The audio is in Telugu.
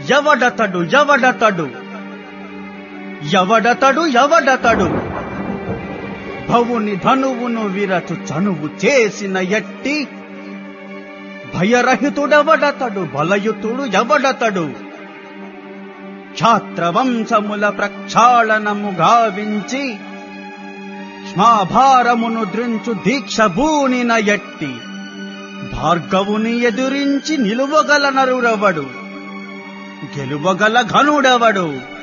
ఎవడతడు ఎవడతడు ఎవడతడు ఎవడతడు భవుని ధనువును విరచు చనువు చేసిన ఎట్టి భయరహితుడెవడతడు బలయుతుడు ఎవడతడు క్షాత్రవంశముల ప్రక్షాళనము గావించి స్మాభారమును ద్రించు దీక్ష భూనిన ఎట్టి భార్గవుని ఎదురించి నిలువగల నరుడెవడు గెలువగల ఘనుడెవడు